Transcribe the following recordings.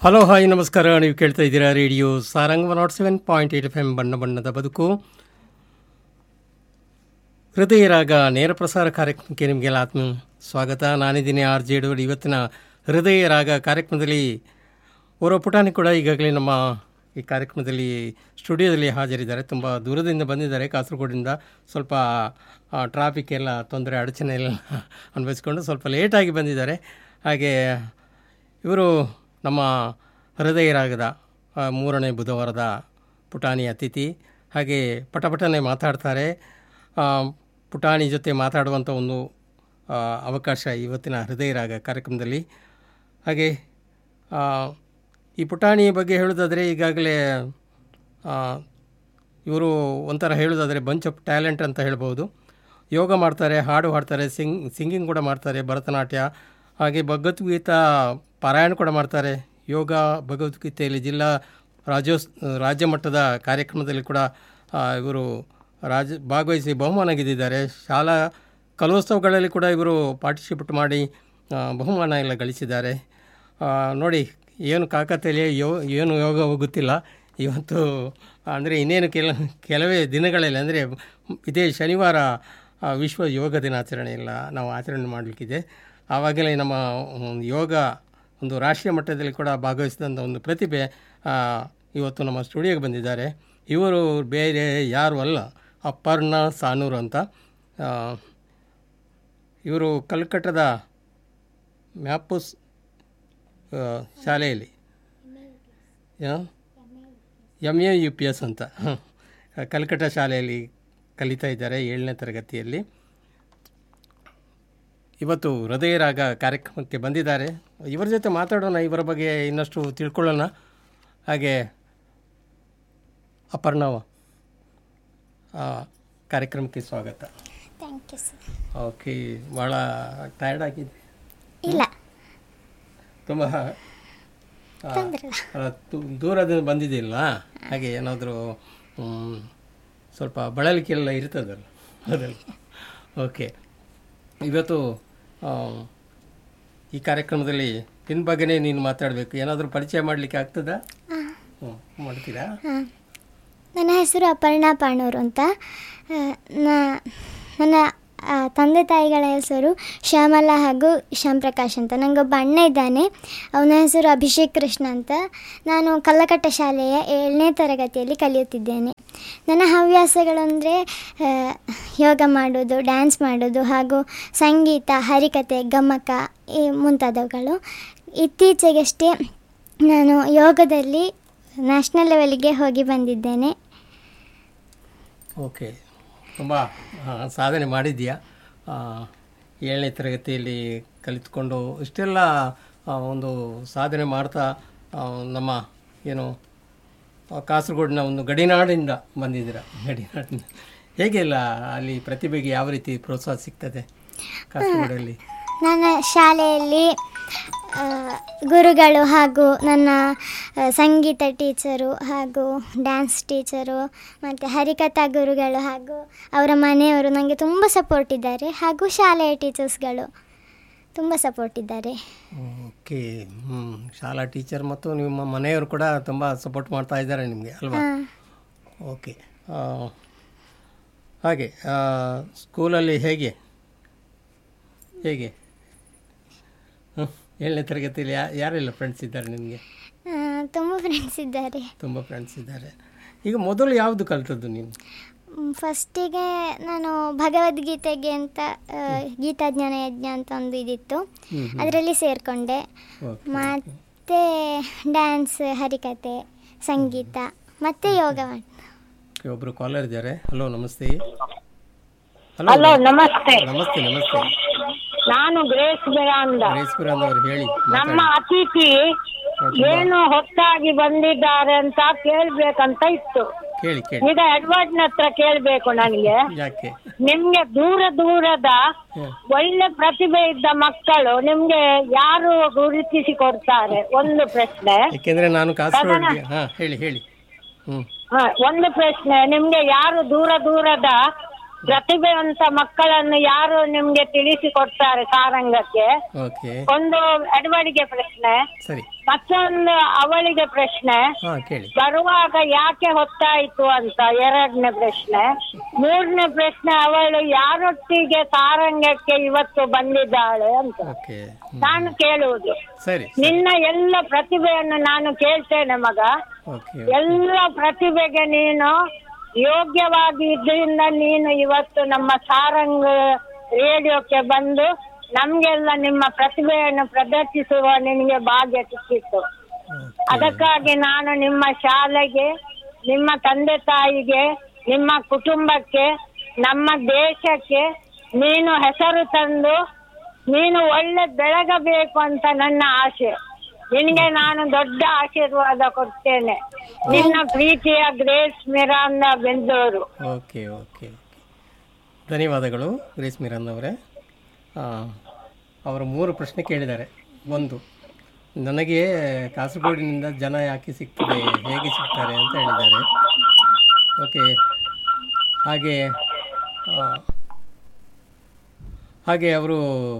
Hello hi ನಮಸ್ಕಾರ ನೀವು ಕೇಳ್ತಾ ಇದ್ದೀರಾ radio Saranga nought seven point eight F M ಬಣ್ಣ ಬಣ್ಣದ ಬದುಕು ಹೃದಯ ರಾಗ ನೇರ ಪ್ರಸಾರ ಕಾರ್ಯಕ್ರಮಕ್ಕೆ ನಿಮಗೆಲ್ಲ ಆತ್ಮ ಸ್ವಾಗತ ನಾನಿದ್ದೀನಿ ಆರ್ ಜೆ ಡೋಡ್ ಇವತ್ತಿನ ಹೃದಯ ರಾಗ ಕಾರ್ಯಕ್ರಮದಲ್ಲಿ ಓರ್ವ ಪುಟಾಣಿ ಕೂಡ ಈಗಾಗಲೇ ನಮ್ಮ ಈ ಕಾರ್ಯಕ್ರಮದಲ್ಲಿ ಸ್ಟುಡಿಯೋದಲ್ಲಿ ಹಾಜರಿದ್ದಾರೆ ತುಂಬ ದೂರದಿಂದ ಬಂದಿದ್ದಾರೆ ಕಾಸರಗೋಡಿಂದ ಸ್ವಲ್ಪ ಟ್ರಾಫಿಕ್ ಎಲ್ಲ ತೊಂದರೆ ಅಡಚಣೆ ಎಲ್ಲ ಅನುಭವಿಸ್ಕೊಂಡು ಸ್ವಲ್ಪ ಲೇಟಾಗಿ ಬಂದಿದ್ದಾರೆ ಹಾಗೆ ಇವರು ನಮ್ಮ ಹೃದಯ ರಾಗದ ಆ, ಮೂರನೇ ಬುಧವಾರದ ಪುಟಾಣಿ ಅತಿಥಿ ಹಾಗೆ ಪಟಪಟನೆ ಮಾತಾಡ್ತಾರೆ ಆ, ಪುಟಾಣಿ ಜೊತೆ ಮಾತಾಡುವಂಥ ಒಂದು ಆ, ಅವಕಾಶ ಇವತ್ತಿನ ಹೃದಯ ರಾಗ ಕಾರ್ಯಕ್ರಮದಲ್ಲಿ ಹಾಗೆ ಆ, ಈ ಪುಟಾಣಿ ಬಗ್ಗೆ ಹೇಳೋದಾದರೆ ಈಗಾಗಲೇ ಇವರು ಒಂಥರ ಹೇಳೋದಾದರೆ ಬಂಚ್ ಆಫ್ ಟ್ಯಾಲೆಂಟ್ ಅಂತ ಹೇಳ್ಬೋದು ಯೋಗ ಮಾಡ್ತಾರೆ ಹಾಡು ಹಾಡ್ತಾರೆ ಸಿಂಗ್ ಸಿಂಗಿಂಗ್ ಕೂಡ ಮಾಡ್ತಾರೆ ಭರತನಾಟ್ಯ ಹಾಗೆ ಭಗವದ್ಗೀತಾ ಪಾರಾಯಣ ಕೂಡ ಮಾಡ್ತಾರೆ ಯೋಗ ಭಗವದ್ಗೀತೆಯಲ್ಲಿ ಜಿಲ್ಲಾ ರಾಜ್ಯೋಸ್ ರಾಜ್ಯ ಮಟ್ಟದ ಕಾರ್ಯಕ್ರಮದಲ್ಲಿ ಕೂಡ ಆ, ಇವರು ರಾಜ ಭಾಗವಹಿಸಿ ಬಹುಮಾನ ಗೆದ್ದಿದ್ದಾರೆ ಶಾಲಾ ಕಲೋತ್ಸವಗಳಲ್ಲಿ ಕೂಡ ಇವರು ಪಾರ್ಟಿಸಿಪೇಟ್ ಮಾಡಿ ಆ, ಬಹುಮಾನ ಎಲ್ಲ ಗಳಿಸಿದ್ದಾರೆ ಆ, ನೋಡಿ ಏನು ಕಾಕತೆಯಲ್ಲಿ ಯೋ ಏನು ಯೋಗ ಹೋಗುತ್ತಿಲ್ಲ ಇವತ್ತು ಅಂದರೆ ಇನ್ನೇನು ಕೆಲ ಕೆಲವೇ ದಿನಗಳಲ್ಲಿ ಅಂದರೆ ಇದೇ ಶನಿವಾರ ಆ, ವಿಶ್ವ ಯೋಗ ದಿನಾಚರಣೆ ಇಲ್ಲ ನಾವು ಆಚರಣೆ ಮಾಡಲಿಕ್ಕಿದೆ ಆವಾಗಲೇ ನಮ್ಮ ಮ್, ಯೋಗ ಒಂದು ರಾಷ್ಟ್ರೀಯ ಮಟ್ಟದಲ್ಲಿ ಕೂಡ ಭಾಗವಹಿಸಿದಂಥ ಒಂದು ಪ್ರತಿಭೆ ಆ, ಇವತ್ತು ನಮ್ಮ ಸ್ಟುಡಿಯೋಗೆ ಬಂದಿದ್ದಾರೆ ಇವರು ಬೇರೆ ಯಾರು ಅಲ್ಲ ಅಪರ್ಣ ಸಾನೂರು ಅಂತ ಆ, ಇವರು ಕಲ್ಕಟ್ಟದ ಮ್ಯಾಪುಸ್ ಆ, ಶಾಲೆಯಲ್ಲಿ M A U P S ಅಂತ ಹ. ಕಲ್ಕಟ್ಟ ಶಾಲೆಯಲ್ಲಿ ಕಲಿತಾ ಇದ್ದಾರೆ ಏಳನೇ ತರಗತಿಯಲ್ಲಿ ಇವತ್ತು ಹೃದಯ ರಾಗ ಕಾರ್ಯಕ್ರಮಕ್ಕೆ ಬಂದಿದ್ದಾರೆ ಇವರ ಜೊತೆ ಮಾತಾಡೋಣ ಇವರ ಬಗ್ಗೆ ಇನ್ನಷ್ಟು ತಿಳ್ಕೊಳ್ಳೋಣ ಹಾಗೆ ಅಪರ್ಣವ ಆ, ಕಾರ್ಯಕ್ರಮಕ್ಕೆ ಸ್ವಾಗತ ಥ್ಯಾಂಕ್ ಯು ಸರ್ ಓಕೆ ಭಾಳ ಟಯರ್ಡ್ ಆಗಿದೆ ಇಲ್ಲ ತುಂಬ ತೊಂದರೆ ಇಲ್ಲ ಅಲ್ಲ, ತು- ದೂರದಿಂದ ಬಂದಿದ್ದಿಲ್ಲ ಹಾಗೆ ಏನಾದರೂ ಸ್ವಲ್ಪ ಬಳಲಿಕೆಲ್ಲ ಇರ್ತದಲ್ಲ ಅದಲ್ಲ ಓಕೆ ಇವತ್ತು ಆ, ಈ ಕಾರ್ಯಕ್ರಮದಲ್ಲಿ ನಿನ್ನ ಬಗ್ಗೆನೇ ನೀನು ಮಾತಾಡಬೇಕು ಏನಾದರೂ ಪರಿಚಯ ಮಾಡಲಿಕ್ಕೆ ಆಗ್ತದಾ ಹ್ಞೂ ಮಾಡ್ತೀರಾ ಹಾಂ ನನ್ನ ಹೆಸರು ಅಪರ್ಣಾ ಪಾಣೂರು ಅಂತ ಆ, ನಾ- ನನ್ನ ಆ, ತಂದೆ ತಾಯಿಗಳ ಹೆಸರು ಶ್ಯಾಮಲ ಹಾಗೂ ಶ್ಯಾಮ್ ಪ್ರಕಾಶ್ ಅಂತ ನನಗೊಬ್ಬ ಅಣ್ಣ ಇದ್ದಾನೆ ಅವನ ಹೆಸರು ಅಭಿಷೇಕ್ ಕೃಷ್ಣ ಅಂತ ನಾನು ಕಲ್ಲಕಟ್ಟ ಶಾಲೆಯ ಏಳನೇ ತರಗತಿಯಲ್ಲಿ ಕಲಿಯುತ್ತಿದ್ದೇನೆ ನನ್ನ ಹವ್ಯಾಸಗಳಂದರೆ ಯೋಗ ಮಾಡೋದು ಡ್ಯಾನ್ಸ್ ಮಾಡೋದು ಹಾಗೂ ಸಂಗೀತ ಹರಿಕತೆ ಗಮಕ ಈ ಮುಂತಾದವುಗಳು ಇತ್ತೀಚೆಗಷ್ಟೇ ನಾನು ಯೋಗದಲ್ಲಿ ನ್ಯಾಷನಲ್ ಲೆವೆಲ್ಗೆ ಹೋಗಿ ಬಂದಿದ್ದೇನೆ ಓಕೆ ತುಂಬ ಸಾಧನೆ ಮಾಡಿದ್ಯಾ ಆ, ಏಳನೇ ತರಗತಿಯಲ್ಲಿ ಕಲಿತ್ಕೊಂಡು ಇಷ್ಟೆಲ್ಲ ಆ, ಒಂದು ಸಾಧನೆ ಮಾಡ್ತಾ ಆ, ನಮ್ಮ ಏನು ಆ, ಕಾಸರಗೋಡಿನ ಒಂದು ಗಡಿನಾಡಿಂದ ಬಂದಿದ್ದೀರ ಗಡಿನಾಡಿಂದ ಹೇಗೆ ಇಲ್ಲ ಅಲ್ಲಿ ಪ್ರತಿಭೆಗೆ ಯಾವ ರೀತಿ ಪ್ರೋತ್ಸಾಹ ಸಿಗ್ತದೆ ಕಾಸರಗೋಡಲ್ಲಿ ನನ್ನ ಶಾಲೆಯಲ್ಲಿ ಆ, ಗುರುಗಳು ಹಾಗೂ ನನ್ನ ಆ, ಸಂಗೀತ ಟೀಚರು ಹಾಗೂ ಡ್ಯಾನ್ಸ್ ಟೀಚರು ಮತ್ತು ಹರಿಕಥಾ ಗುರುಗಳು ಹಾಗೂ ಅವರ ಮನೆಯವರು ನನಗೆ ತುಂಬ ಸಪೋರ್ಟ್ ಇದ್ದಾರೆ ಹಾಗೂ ಶಾಲೆಯ ಟೀಚರ್ಸ್ಗಳು ತುಂಬ ಸಪೋರ್ಟ್ ಇದ್ದಾರೆ ಓಕೆ ಹ್ಞೂ ಶಾಲಾ ಟೀಚರ್ ಮತ್ತು ನಿಮ್ಮ ಮನೆಯವರು ಕೂಡ ತುಂಬ ಸಪೋರ್ಟ್ ಮಾಡ್ತಾ ಇದ್ದಾರೆ ನಿಮಗೆ ಅಲ್ವಾ ಹಾಂ ಓಕೆ ಆ, ಹಾಗೆ ಆ, ಸ್ಕೂಲಲ್ಲಿ ಹೇಗೆ ಹೇಗೆ ಹ್ಮ್. ಏಳನೇ ತರಗತಿಯಲ್ಲಿ ಯಾ ಯಾರೆಲ್ಲ ಫ್ರೆಂಡ್ಸ್ ಇದ್ದಾರೆ ನಿಮಗೆ ತುಂಬ ಫ್ರೆಂಡ್ಸ್ ಇದ್ದಾರೆ ತುಂಬ ಫ್ರೆಂಡ್ಸ್ ಇದ್ದಾರೆ ಈಗ ಮೊದಲು ಯಾವುದು ಕಲಿತದ್ದು ನೀನು ಫಸ್ಟಿಗೆ ನಾನು ಭಗವದ್ಗೀತೆಗೆ ಅಂತ ಆ, ಗೀತಾಜ್ಞಾನ ಯಜ್ಞ ಅಂತ ಒಂದು ಇದಿತ್ತು ಹ್ಮ್, ಅದರಲ್ಲಿ ಸೇರಿಕೊಂಡೆ ಓಕೆ ಮತ್ತು ಡ್ಯಾನ್ಸ್ ಹರಿಕತೆ ಸಂಗೀತ ಮತ್ತು ಯೋಗ ಮಾಡಿ ಓಕೆ, ಒಬ್ರು ಕಾಲರ್ ಇದ್ದಾರೆ ಹಲೋ ನಮಸ್ತೆ ಹಲೋ ನಮಸ್ತೆ ನಮಸ್ತೆ ನಮಸ್ತೆ ನಾನು ಗ್ರೇಸ್ ಬೇರಾಂದ ಗ್ರೇಸ್ಪುರಂದ್ ಅವರು ಹೇಳಿ ನಮ್ಮ ಮಾತಾಡಿ ಅತಿಥಿ ಏನು ಹೊತ್ತಾಗಿ ಬಂದಿದ್ದಾರೆ ಅಂತ ಕೇಳ್ಬೇಕಂತ ಇತ್ತು ಕೇಳಿ ಕೇಳಿ ಈಗ ಎಡ್ವರ್ಡ್ನ ಹತ್ರ ಕೇಳ್ಬೇಕು ನನಗೆ ಯಾಕೆ ನಿಮ್ಗೆ ದೂರ ದೂರದ ಹ್ಮ್. ಒಳ್ಳೆ ಪ್ರತಿಭೆ ಇದ್ದ ಮಕ್ಕಳು ನಿಮ್ಗೆ ಯಾರು ಗುರುತಿಸಿ ಕೊಡ್ತಾರೆ ಒಂದು ಪ್ರಶ್ನೆ ಯಾಕೆಂದ್ರೆ ನಾನು ಕಾಸರಗೋಡಿಗೆ ಹಾಂ ಹೇಳಿ ಹೇಳಿ ಹ್ಞೂ ಹ, ಒಂದು ಪ್ರಶ್ನೆ ನಿಮ್ಗೆ ಯಾರು ದೂರ ದೂರದ ಪ್ರತಿಭೆವಂತ ಮಕ್ಕಳನ್ನು ಯಾರು ನಿಮ್ಗೆ ತಿಳಿಸಿ ಕೊಡ್ತಾರೆ ಸಾರಂಗಕ್ಕೆ ಓಕೆ ಒಂದು ಎಡವಡಿಗೆ ಪ್ರಶ್ನೆ ಸರಿ ಮತ್ತೊಂದು ಅವಳಿಗೆ ಪ್ರಶ್ನೆ ಹಾಂ ಕೇಳಿ ಬರುವಾಗ ಯಾಕೆ ಹೊತ್ತಾಯ್ತು ಅಂತ ಎರಡನೇ ಪ್ರಶ್ನೆ ಮೂರನೇ ಪ್ರಶ್ನೆ ಅವಳು ಯಾರೊಟ್ಟಿಗೆ ಸಾರಂಗಕ್ಕೆ ಇವತ್ತು ಬಂದಿದ್ದಾಳೆ ಅಂತ ಓಕೆ ನಾನು ಕೇಳುವುದು ಸರಿ ನಿನ್ನ ಎಲ್ಲ ಪ್ರತಿಭೆಯನ್ನು ನಾನು ಕೇಳ್ತೇನೆ ಮಗ ಓಕೆ ಎಲ್ಲ ಪ್ರತಿಭೆಗೆ ನೀನು ಯೋಗ್ಯವಾಗಿ ಇದ್ರಿಂದ ನೀನು ಇವತ್ತು ನಮ್ಮ ಸಾರಂಗ್ ರೇಡಿಯೋಕ್ಕೆ ಬಂದು ನಮ್ಗೆಲ್ಲ ನಿಮ್ಮ ಪ್ರತಿಭೆಯನ್ನು ಪ್ರದರ್ಶಿಸುವ ನಿನಗೆ ಭಾಗ್ಯ ಸಿಕ್ಕಿತ್ತು ಅದಕ್ಕಾಗಿ ನಾನು ನಿಮ್ಮ ಶಾಲೆಗೆ ನಿಮ್ಮ ತಂದೆ ತಾಯಿಗೆ ನಿಮ್ಮ ಕುಟುಂಬಕ್ಕೆ ನಮ್ಮ ದೇಶಕ್ಕೆ ನೀನು ಹೆಸರು ತಂದು ನೀನು ಒಳ್ಳೆ ಬೆಳಗಬೇಕು ಅಂತ ನನ್ನ ಆಸೆ ನಿನಗೆ ನಾನು ದೊಡ್ಡ ಆಶೀರ್ವಾದ ಕೊಡ್ತೇನೆ ನಿನ್ನ ಪ್ರೀತಿಯ Grace Miranda Bendur okay okay okay ಧನ್ಯವಾದಗಳು ಗ್ರೇಸ್ ಮಿರನ್ ಅವರೇ ಅವರು ಮೂರು ಪ್ರಶ್ನೆ ಕೇಳಿದ್ದಾರೆ ಒಂದು ನನಗೆ ಕಾಸರಗೋಡಿನಿಂದ ಜನ ಯಾಕೆ ಸಿಗ್ತದೆ ಹೇಗೆ ಸಿಗ್ತಾರೆ ಅಂತ ಹೇಳಿದ್ದಾರೆ ಓಕೆ ಹಾಗೆ ಆ, ಹಾಗೆ ಅವರು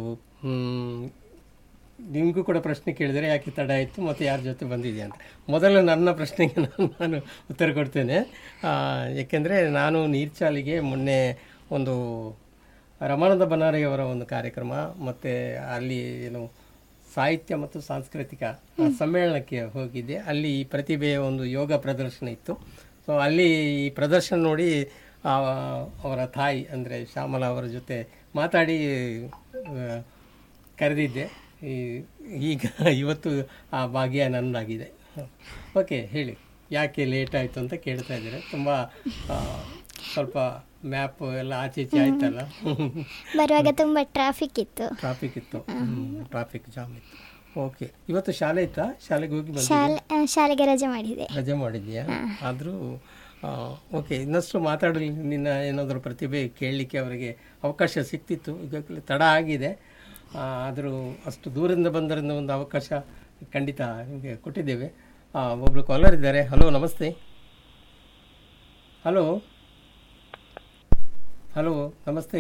ನಿಮಗೂ ಕೂಡ ಪ್ರಶ್ನೆ ಕೇಳಿದರೆ ಯಾಕೆ ತಡ ಆಯಿತು ಮತ್ತು ಯಾರ ಜೊತೆ ಬಂದಿದೆ ಅಂತ ಮೊದಲು ನನ್ನ ಪ್ರಶ್ನೆಗೆ ನಾನು ನಾನು ಉತ್ತರ ಕೊಡ್ತೇನೆ ಆ, ಏಕೆಂದರೆ ನಾನು ನೀರ್ಚಾಲಿಗೆ ಮೊನ್ನೆ ಒಂದು ರಮಾನಂದ ಬನಾರಿಯವರ ಒಂದು ಕಾರ್ಯಕ್ರಮ ಮತ್ತು ಅಲ್ಲಿ ಏನು ಸಾಹಿತ್ಯ ಮತ್ತು ಸಾಂಸ್ಕೃತಿಕ ಸಮ್ಮೇಳನಕ್ಕೆ ಹೋಗಿದ್ದೆ ಅಲ್ಲಿ ಈ ಪ್ರತಿಭೆಯ ಒಂದು ಯೋಗ ಪ್ರದರ್ಶನ ಇತ್ತು ಸೊ ಅಲ್ಲಿ ಈ ಪ್ರದರ್ಶನ ನೋಡಿ ಆ, ಅವರ ತಾಯಿ ಅಂದರೆ ಶ್ಯಾಮಲಾ ಅವರ ಜೊತೆ ಮಾತಾಡಿ ಆ, ಕರೆದಿದ್ದೆ ಈ- ಈಗ ಇವತ್ತು ಆ ಭಾಗ್ಯ ನನ್ನದಾಗಿದೆ ಓಕೆ ಹೇಳಿ ಯಾಕೆ ಲೇಟ್ ಆಯಿತು ಅಂತ ಕೇಳ್ತಾ ಇದ್ದಾರೆ ತುಂಬ ಆ, ಸ್ವಲ್ಪ ಮ್ಯಾಪ್ ಎಲ್ಲ ಆಚೆ ಈಚೆ ಆಯ್ತಲ್ಲ ಬರುವಾಗ ತುಂಬ ಟ್ರಾಫಿಕ್ ಇತ್ತು ಟ್ರಾಫಿಕ್ ಇತ್ತು ಟ್ರಾಫಿಕ್ ಜಾಮ್ ಇತ್ತು ಓಕೆ ಇವತ್ತು ಶಾಲೆ ಇತ್ತಾ ಶಾಲೆಗೆ ಹೋಗಿ ಬಂದಿದ್ದೆ ಶಾಲೆ ಆ, ಶಾಲೆಗೆ ರಜೆ ಮಾಡಿದೆ ರಜೆ ಮಾಡಿದ್ಯಾ ಆದರೂ ಓಕೆ ಇನ್ನಷ್ಟು ಮಾತಾಡಲಿ ನಿನ್ನ ಏನಾದರೂ ಪ್ರತಿಭೆ ಕೇಳಲಿಕ್ಕೆ ಅವರಿಗೆ ಅವಕಾಶ ಸಿಕ್ತಿತ್ತು ಈಗಾಗಲೇ ತಡ ಆಗಿದೆ ಆದರೂ ಅಷ್ಟು ದೂರದಿಂದ ಬಂದರಿಂದ ಒಂದು ಅವಕಾಶ ಖಂಡಿತ ನಿಮಗೆ ಕೊಟ್ಟಿದ್ದೇವೆ ಆ, ಒಬ್ರು ಕಾಲರ್ ಇದ್ದಾರೆ ಹಲೋ ನಮಸ್ತೆ ಹಲೋ ಹಲೋ ನಮಸ್ತೆ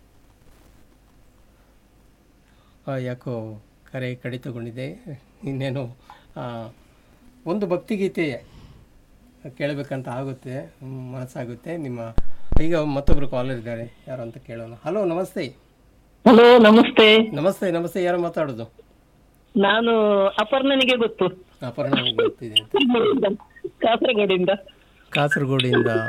ಆ, ಯಾಕೋ ಕರೆ ಕಡಿತಗೊಂಡಿದೆ ಇನ್ನೇನು ಆ, ಒಂದು ಭಕ್ತಿಗೀತೆ ಕೇಳಬೇಕಂತ ಆಗುತ್ತೆ ಹ್ಮ್, ಮನಸ್ಸಾಗುತ್ತೆ ನಿಮ್ಮ ಈಗ ಮತ್ತೊಬ್ರು ಕಾಲರ್ ಇದ್ದಾರೆ ಯಾರು ಅಂತ ಕೇಳೋಣ ಹಲೋ ನಮಸ್ತೆ ಹಲೋ ನಮಸ್ತೆ ನಮಸ್ತೆ ನಮಸ್ತೆ ಯಾರು ಮಾತಾಡೋದು ನಾನು ಅಪರ್ಣನಿಗೆ ಗೊತ್ತು ಅಪರ್ಣ ಗೊತ್ತಿದೆ ಅಂತ ಕಾಸರಗೋಡಿಂದ ಕಾಸರಗೋಡಿಂದ